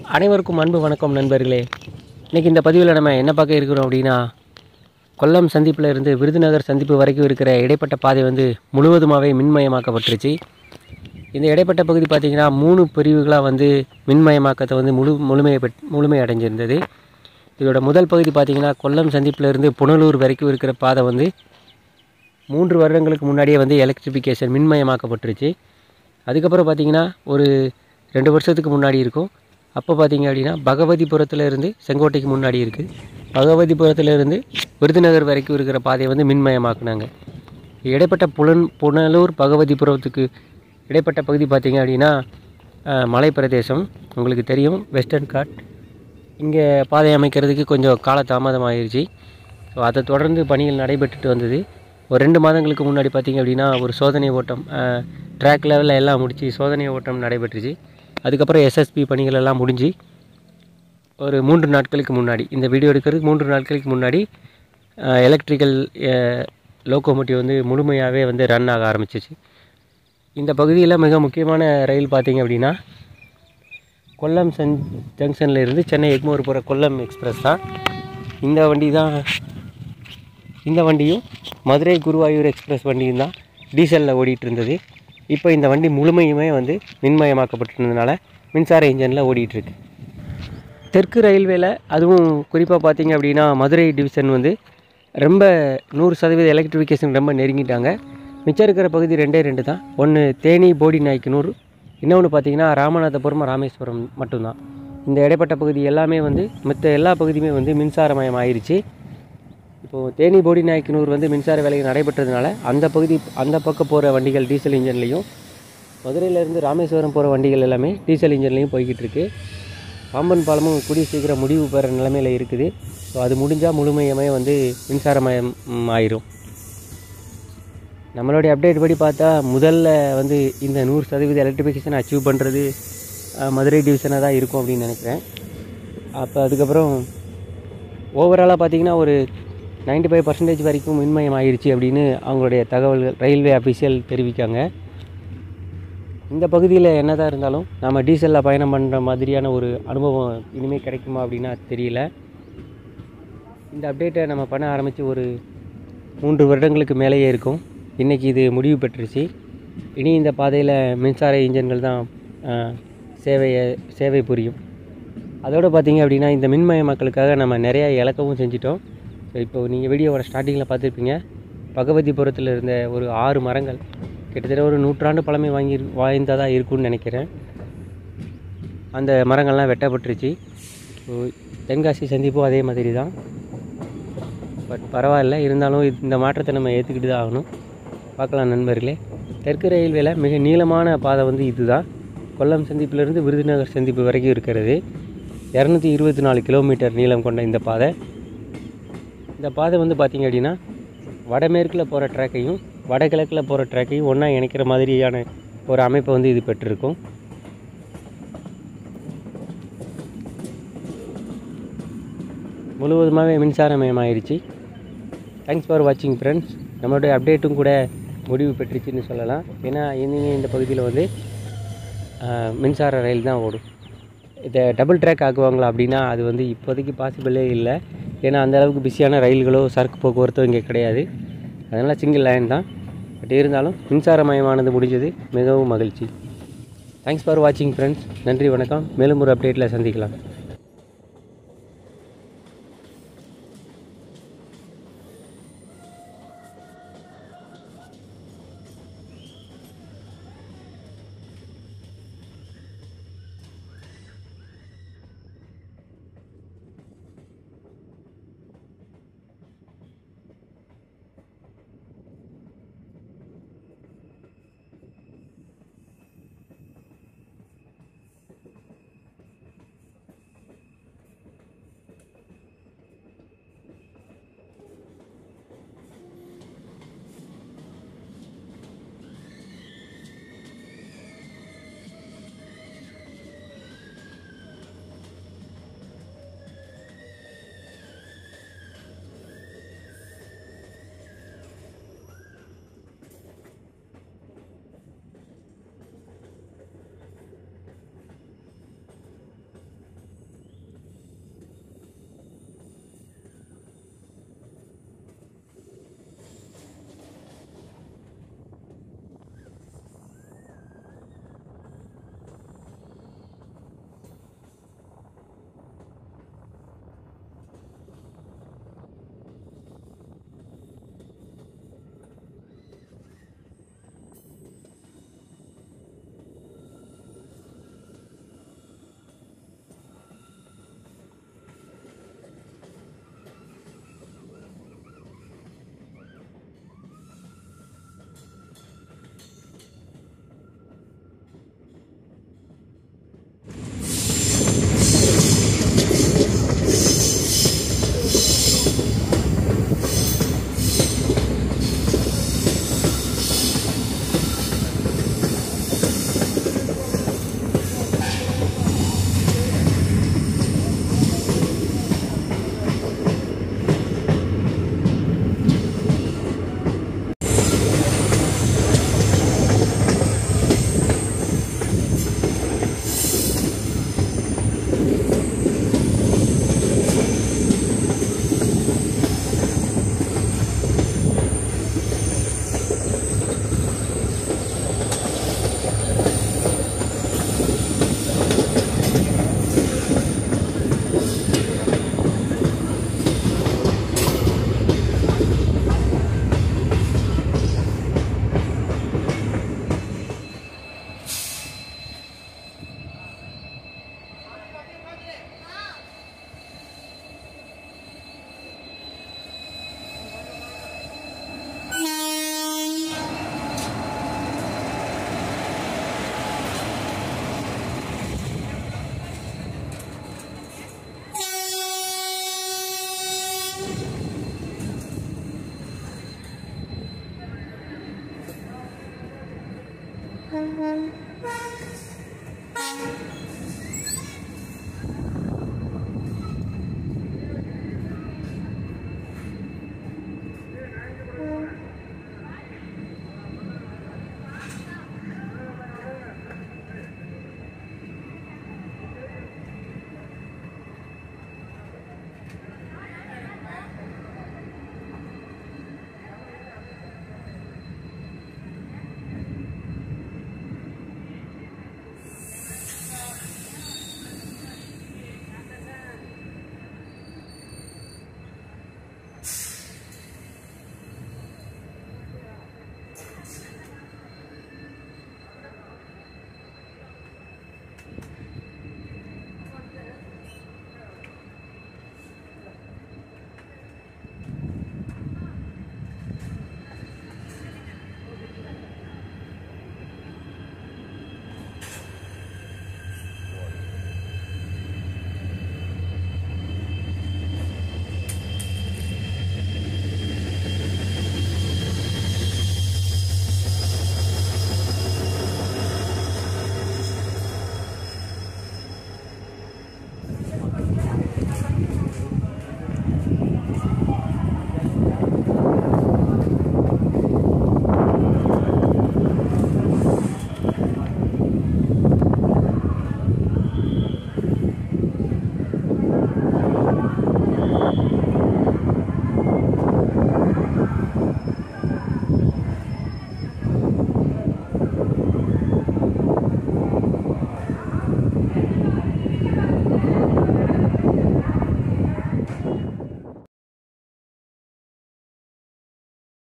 அனைவருக்கும் அன்பு வணக்கம் நண்பர்களே இன்றைக்கி இந்த பதிவில் நம்ம என்ன பார்க்க இருக்கிறோம் அப்படின்னா கொல்லம் சந்திப்பில் இருந்து விருதுநகர் சந்திப்பு வரைக்கும் இருக்கிற இடைப்பட்ட பாதை வந்து முழுவதுமாகவே மின்மயமாக்கப்பட்டுருச்சு இந்த இடைப்பட்ட பகுதி பார்த்திங்கன்னா மூணு பிரிவுகளாக வந்து மின்மயமாக்கத்தை வந்து முழு முழுமையை பெற் முழுமை அடைஞ்சிருந்தது இதோட முதல் பகுதி பார்த்திங்கன்னா கொல்லம் சந்திப்பில் இருந்து புனலூர் வரைக்கும் இருக்கிற பாதை வந்து மூன்று வருடங்களுக்கு முன்னாடியே வந்து எலக்ட்ரிஃபிகேஷன் மின்மயமாக்கப்பட்டுருச்சு அதுக்கப்புறம் பார்த்திங்கன்னா ஒரு ரெண்டு வருஷத்துக்கு முன்னாடி இருக்கும் அப்போ பார்த்தீங்க அப்படின்னா பகவதிபுரத்தில் இருந்து செங்கோட்டைக்கு முன்னாடி இருக்குது பகவதிபுரத்தில் இருந்து விருதுநகர் வரைக்கும் இருக்கிற பாதையை வந்து மின்மயமாக்குனாங்க இடைப்பட்ட புலன் புனலூர் பகவதிபுரத்துக்கு இடைப்பட்ட பகுதி பார்த்தீங்க அப்படின்னா அஹ், மலை பிரதேசம் உங்களுக்கு தெரியும் வெஸ்டர்ன் காட் இங்கே பாதை அமைக்கிறதுக்கு கொஞ்சம் கால தாமதம் ஆயிருச்சு ஸோ அதை தொடர்ந்து பணிகள் நடைபெற்றுட்டு வந்தது ஒரு ரெண்டு மாதங்களுக்கு முன்னாடி பார்த்திங்க அப்படின்னா ஒரு சோதனை ஓட்டம் ட்ராக் லெவலில் எல்லாம் முடிச்சு சோதனை ஓட்டம் நடைபெற்றுச்சு அதுக்கப்புறம் எஸ்எஸ்பி பணிகள் எல்லாம் முடிஞ்சு ஒரு மூன்று நாட்களுக்கு முன்னாடி இந்த வீடியோ எடுக்கிறதுக்கு மூன்று நாட்களுக்கு முன்னாடி எலக்ட்ரிக்கல் லோக்கோமோட்டிவ் வந்து முழுமையாகவே வந்து ரன் ஆக ஆரம்பிச்சிச்சு இந்த பகுதியில் மிக முக்கியமான ரயில் பார்த்தீங்க அப்படின்னா கொல்லம் சென் ஜங்ஷனில் இருந்து சென்னை எக்மோர் போகிற கொல்லம் எக்ஸ்பிரஸ் தான் இந்த வண்டி தான் இந்த வண்டியும் மதுரை குருவாயூர் எக்ஸ்பிரஸ் வண்டியும் தான் டீசலில் ஓடிட்டு இருந்தது இப்போ இந்த வண்டி முழுமையுமே வந்து மின்மயமாக்கப்பட்டிருந்ததுனால மின்சார இன்ஜினில் ஓடிட்டுருக்கு தெற்கு ரயில்வேல அதுவும் குறிப்பாக பார்த்தீங்க அப்படின்னா மதுரை டிவிஷன் வந்து ரொம்ப நூறு சதவீத எலக்ட்ரிஃபிகேஷன் ரொம்ப நெருங்கிட்டாங்க மிச்சம் இருக்கிற பகுதி ரெண்டே ரெண்டு தான் ஒன்று தேனி போடி நாய்க்கனூர் இன்னொன்று பார்த்தீங்கன்னா ராமநாதபுரம் ராமேஸ்வரம் மட்டும்தான் இந்த இடைப்பட்ட பகுதி எல்லாமே வந்து மற்ற எல்லா பகுதியுமே வந்து மின்சாரமயம் ஆயிருச்சு இப்போது தேனி போடி நாயக்கனூர் வந்து மின்சார வேலை நடைபெற்றதுனால அந்த பகுதி அந்த பக்கம் போகிற வண்டிகள் டீசல் இன்ஜின்லேயும் மதுரையிலேருந்து ராமேஸ்வரம் போகிற வண்டிகள் எல்லாமே டீசல் இன்ஜின்லேயும் போய்கிட்டு இருக்கு பாம்பன் பாலமும் கூடிய சீக்கிரம் முடிவு பெற நிலைமையில் இருக்குது ஸோ அது முடிஞ்சால் முழுமையுமே வந்து மின்சாரமயம் ம், ஆயிரும் நம்மளுடைய அப்டேட் படி பார்த்தா முதல்ல வந்து இந்த நூறு சதவீத எலக்ட்ரிஃபிகேஷன் அச்சீவ் பண்ணுறது மதுரை டிவிஷனாக தான் இருக்கும் அப்படின்னு நினைக்கிறேன் அப்போ அதுக்கப்புறம் ஓவராலாக பார்த்தீங்கன்னா ஒரு 95% ஃபைவ் பர்சன்டேஜ் வரைக்கும் மின்மயம் ஆயிருச்சு அப்படின்னு அவங்களுடைய தகவல்கள் ரயில்வே அஃபிஷியல் தெரிவிக்காங்க இந்த பகுதியில் என்னதான் இருந்தாலும் நம்ம டீசலில் பயணம் பண்ணுற மாதிரியான ஒரு அனுபவம் இனிமேல் கிடைக்குமா அப்படின்னா தெரியல இந்த அப்டேட்டை நம்ம பண்ண ஆரம்பித்து ஒரு மூன்று வருடங்களுக்கு மேலேயே இருக்கும் இன்றைக்கி இது முடிவு பெற்றுச்சு இனி இந்த பாதையில் மின்சார இன்ஜின்கள் தான் ஆஹ், சேவையை சேவை புரியும் அதோடு பார்த்தீங்க அப்படின்னா இந்த மின்மயமாக்கலுக்காக நம்ம நிறையா இழக்கவும் செஞ்சிட்டோம் ஸோ இப்போ நீங்கள் வீடியோவோட ஸ்டார்டிங்கில் பார்த்துருப்பீங்க பகவதிபுரத்தில் இருந்த ஒரு ஆறு மரங்கள் கிட்டத்தட்ட ஒரு நூற்றாண்டு பழமை வாங்கி வாய்ந்ததாக இருக்கும்னு நினைக்கிறேன் அந்த மரங்கள்லாம் வெட்டப்பட்டுருச்சு ஸோ தென்காசி சந்திப்பும் அதே மாதிரி தான் பட் பரவாயில்ல இருந்தாலும் இது- இந்த மாற்றத்தை நம்ம ஏற்றுக்கிட்டு தான் ஆகணும் பார்க்கலாம் நண்பர்களே தெற்கு ரயில்வேல மிக நீளமான பாதை வந்து இதுதான் கொல்லம் சந்திப்பிலிருந்து விருதுநகர் சந்திப்பு வரைக்கும் இருக்கிறது இரநூத்தி இருபத்தி நாலு கிலோமீட்டர் நீளம் கொண்ட இந்த பாதை இந்த பாதை வந்து பார்த்திங்க அப்படின்னா வடமேற்கில் போகிற ட்ராக்கையும் வடகிழக்கில் போகிற ட்ராக்கையும் ஒன்றா இணைக்கிற மாதிரியான ஒரு அமைப்பை வந்து இது பெற்றிருக்கும் முழுவதுமாகவே மின்சாரமயமாயிருச்சு தேங்க்ஸ் ஃபார் வாட்சிங் ஃப்ரெண்ட்ஸ் நம்மளுடைய அப்டேட்டும் கூட முடிவு பெற்றுச்சுன்னு சொல்லலாம் ஏன்னா இனிமே இந்த பகுதியில் வந்து ஆஹ், மின்சார ரயில் தான் ஓடும் இதை டபுள் ட்ராக் ஆக்குவாங்களா அப்படின்னா அது வந்து இப்போதைக்கு பாசிபிளே இல்லை ஏன்னா அந்த அளவுக்கு பிஸியான ரயில்களோ சரக்கு போக்குவரத்தோ இங்கே கிடையாது அதனால் சிங்கிள் லைன் தான் பட் இருந்தாலும் மின்சாரமயமானது முடிஞ்சது மிகவும் மகிழ்ச்சி தேங்க்ஸ் ஃபார் வாட்சிங் ஃப்ரெண்ட்ஸ் நன்றி வணக்கம் மேலும் ஒரு அப்டேட்டில் சந்திக்கலாம்